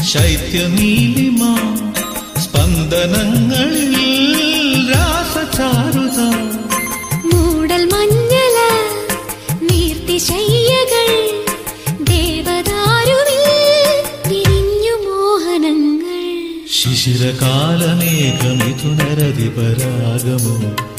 ശൈത്യനീലിമ സ്പന്ദനങ്ങളിൽ രാസചാരുത മൂടൽ മഞ്ഞല നീർത്തിശയ്യകൾ ദേവദാരുവിൽ വിരിഞ്ഞു മോഹനങ്ങൾ ശിശിരകാലമേഘമിഥുനരതിപരാഗമോ